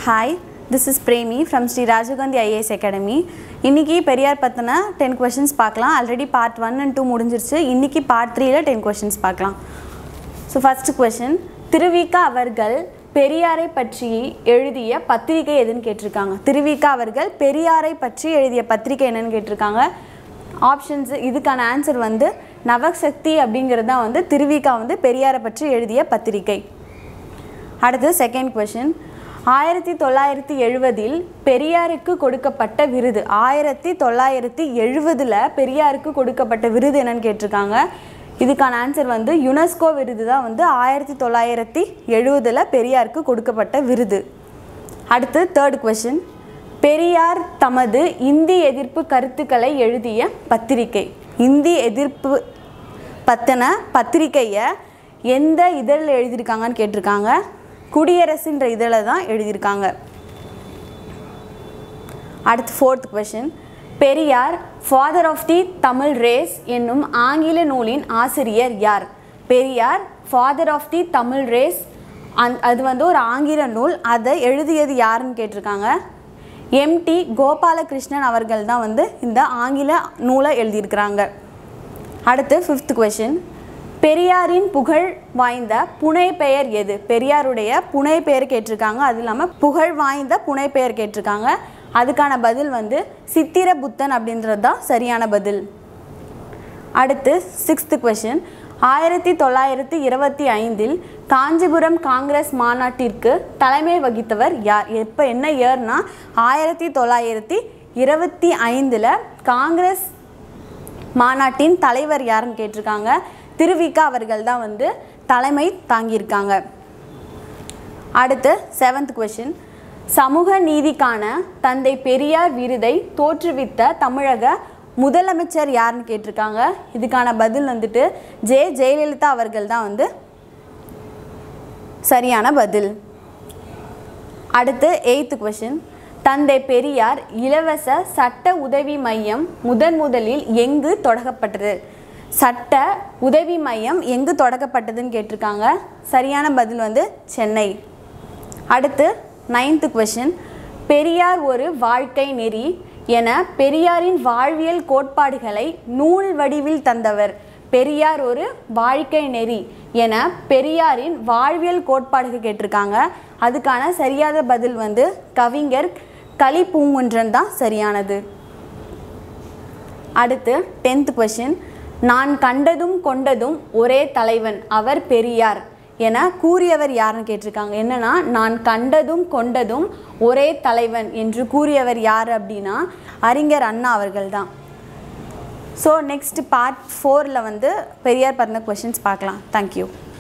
hi this is Premi from Sri Rajiv Gandhi IAS academy இன்றைக்கி பெரியார் பற்றின ten questions பார்க்கலாம் already part one and two முடிஞ்சிருச்சு இன்றைக்கி பார்ட் த்ரீல டென் கொஷின்ஸ் பார்க்கலாம் ஸோ ஃபஸ்ட்டு கொஷின் திருவிக அவர்கள் பெரியாரை பற்றி எழுதிய பத்திரிகை எதுன்னு கேட்டிருக்காங்க திருவிக அவர்கள் பெரியாரை பற்றி எழுதிய பத்திரிகை என்னன்னு கேட்டிருக்காங்க ஆப்ஷன்ஸ் இதுக்கான ஆன்சர் வந்து நவசக்தி அப்படிங்கிறது தான் வந்து திருவிக வந்து பெரியாரை பற்றி எழுதிய பத்திரிகை அடுத்து செகண்ட் கொஷின் ஆயிரத்தி தொள்ளாயிரத்தி எழுவதில் பெரியாருக்கு கொடுக்கப்பட்ட விருது ஆயிரத்தி தொள்ளாயிரத்தி எழுவதில் பெரியாருக்கு கொடுக்கப்பட்ட விருது என்னன்னு கேட்டிருக்காங்க இதுக்கான ஆன்சர் வந்து யுனெஸ்கோ விருது தான் வந்து ஆயிரத்தி தொள்ளாயிரத்தி எழுவதில் பெரியாருக்கு கொடுக்கப்பட்ட விருது அடுத்து தேர்ட் கொஷின் பெரியார் தமது இந்தி எதிர்ப்பு கருத்துக்களை எழுதிய பத்திரிகை இந்தி எதிர்ப்பு பற்றின பத்திரிக்கையை எந்த இதழில் எழுதியிருக்காங்கன்னு கேட்டிருக்காங்க குடியரசுன்ற இதழில் தான் எழுதியிருக்காங்க அடுத்து fourth question Periyar father of the Tamil race என்னும் ஆங்கில நூலின் ஆசிரியர் யார் Periyar father of the Tamil race அந் அது வந்து ஒரு ஆங்கில நூல் அதை எழுதியது யாருன்னு கேட்டிருக்காங்க எம்டி கோபாலகிருஷ்ணன் அவர்கள் தான் வந்து இந்த ஆங்கில நூலை எழுதியிருக்கிறாங்க அடுத்து ஃபிஃப்த் கொஷின் பெரியாரின் புகழ் வாய்ந்த புனை பெயர் எது பெரியாருடைய புனை பெயர் கேட்டிருக்காங்க அது இல்லாமல் புகழ் வாய்ந்த புனை பெயர் கேட்டிருக்காங்க அதுக்கான பதில் வந்து சித்திர புத்தன் அப்படின்றது தான் சரியான பதில் அடுத்து சிக்ஸ்த்து கொஷின் ஆயிரத்தி தொள்ளாயிரத்தி இருபத்தி ஐந்தில் காஞ்சிபுரம் காங்கிரஸ் மாநாட்டிற்கு தலைமை வகித்தவர் யார் எப்போ என்ன இயர்னா ஆயிரத்தி தொள்ளாயிரத்தி இருபத்தி ஐந்தில் காங்கிரஸ் மாநாட்டின் தலைவர் யாருன்னு கேட்டிருக்காங்க திருவிக்கா அவர்கள் தான் வந்து தலைமை தாங்கியிருக்காங்க அடுத்து செவன்த் கொஷின் சமூக நீதிக்கான தந்தை பெரியார் விருதை தோற்றுவித்த தமிழக முதலமைச்சர் யாருன்னு கேட்டிருக்காங்க இதுக்கான பதில் வந்துட்டு ஜே ஜெயலலிதா அவர்கள் தான் வந்து சரியான பதில் அடுத்து எயித்து கொஷின் தந்தை பெரியார் இலவச சட்ட உதவி மையம் முதன் முதலில் எங்கு தொடங்கப்பட்டது சட்ட உதவி மையம் எங்கு தொடங்கப்பட்டதுன்னு கேட்டிருக்காங்க சரியான பதில் வந்து சென்னை அடுத்து நைன்த்து கொஷின் பெரியார் ஒரு வாழ்க்கை நெறி என பெரியாரின் வாழ்வியல் கோட்பாடுகளை நூல் வடிவில் தந்தவர் பெரியார் ஒரு வாழ்க்கை நெறி என பெரியாரின் வாழ்வியல் கோட்பாடுகள் கேட்டிருக்காங்க அதுக்கான சரியான பதில் வந்து கவிஞர் கலிப்பூங்குன்றன் தான் சரியானது அடுத்து டென்த் கொஷின் நான் கண்டதும் கொண்டதும் ஒரே தலைவன் அவர் பெரியார் என கூறியவர் யாருன்னு கேட்டிருக்காங்க என்னன்னா நான் கண்டதும் கொண்டதும் ஒரே தலைவன் என்று கூறியவர் யார் அப்படின்னா அறிஞர் அண்ணா அவர்கள் தான் ஸோ நெக்ஸ்ட் பார்ட் ஃபோரில் வந்து பெரியார் பற்றின கொஷின்ஸ் பார்க்கலாம் தேங்க்யூ